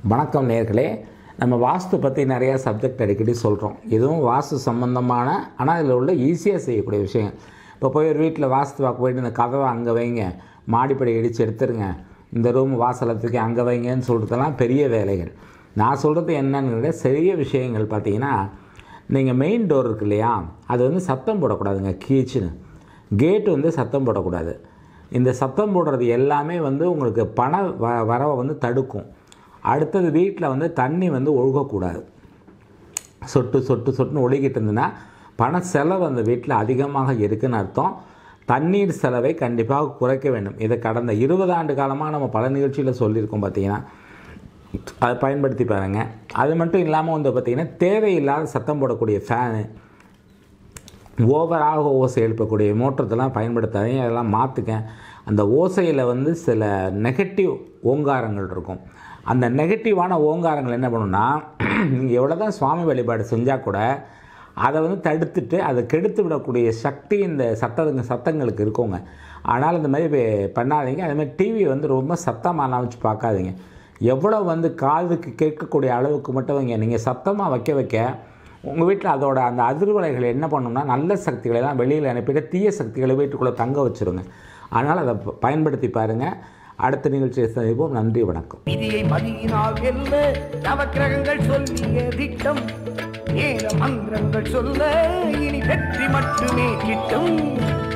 வணக்கம் நேர்களே நம்ம வாஸ்து பற்றி நிறையா சப்ஜெக்ட் அடிக்கடி சொல்கிறோம் இதுவும் வாஸ்து சம்மந்தமான ஆனால் இதில் உள்ள ஈஸியாக செய்யக்கூடிய விஷயம் இப்போ போய் ஒரு வீட்டில் வாஸ்து பார்க்க போயிட்டு இந்த கதவை அங்கே வைங்க மாடிப்படி இடித்து எடுத்துருங்க இந்த ரூம் வாசலத்துக்கு அங்கே வைங்கன்னு சொல்கிறதெல்லாம் பெரிய வேலைகள் நான் சொல்கிறது என்னன்னு சிறிய விஷயங்கள் பார்த்தீங்கன்னா நீங்கள் மெயின் டோர் இருக்கு இல்லையா அது வந்து சத்தம் போடக்கூடாதுங்க கீச்சுன்னு கேட்டு வந்து சத்தம் போடக்கூடாது இந்த சத்தம் போடுறது எல்லாமே வந்து உங்களுக்கு பண வ வரவை வந்து தடுக்கும் அடுத்தது வீட்டில் வந்து தண்ணி வந்து ஒழுகக்கூடாது சொட்டு சொட்டு சொட்டுன்னு ஒழுகிட்டு இருந்ததுன்னா பண செலவு அந்த வீட்டில் அதிகமாக இருக்குன்னு அர்த்தம் தண்ணீர் செலவை கண்டிப்பாக குறைக்க வேண்டும் இதை கடந்த இருபது ஆண்டு காலமாக நம்ம பல நிகழ்ச்சியில் சொல்லியிருக்கோம் பார்த்தீங்கன்னா அதை பயன்படுத்தி பாருங்கள் அது மட்டும் இல்லாமல் வந்து பார்த்திங்கன்னா தேவையில்லாத சத்தம் போடக்கூடிய ஃபேனு ஓவராக ஓசை எழுப்பக்கூடிய மோட்டத்தெல்லாம் பயன்படுத்தாதீங்க அதெல்லாம் மாற்றுக்க அந்த ஓசையில் வந்து சில நெகட்டிவ் ஓங்காரங்கள் இருக்கும் அந்த நெகட்டிவான ஓங்காரங்கள் என்ன பண்ணுன்னா நீங்கள் எவ்வளோ தான் சுவாமி வழிபாடு செஞ்சால் கூட அதை வந்து தடுத்துட்டு அதை கெடுத்து விடக்கூடிய சக்தி இந்த சத்தங்க சத்தங்களுக்கு இருக்குங்க ஆனால் இந்த மாதிரி வே- பண்ணாதீங்க அதே மாதிரி டிவி வந்து ரொம்ப சத்தமாக வச்சு பார்க்காதீங்க எவ்வளோ வந்து காதுக்கு கேட்கக்கூடிய அளவுக்கு மட்டும் வைங்க நீங்கள் சத்தமாக வைக்க வைக்க உங்கள் வீட்டில் அதோட அந்த அதிர்வலைகள் என்ன பண்ணும்னா நல்ல சக்திகளை எல்லாம் வெளியில் அனுப்பிட்டு தீய சக்திகளை வீட்டுக்குள்ளே தங்க வச்சுருங்க அதனால் அதை ப- பயன்படுத்தி பாருங்கள் அடுத்த நிகழ்ச்சியை சந்திப்போம் நன்றி வணக்கம் விதியை மதியினால் வெல்ல நவக்கிரகங்கள் சொல்லிய திட்டம் ஏல மந்திரங்கள் சொல்ல இனி வெற்றி மட்டுமே கிட்டும்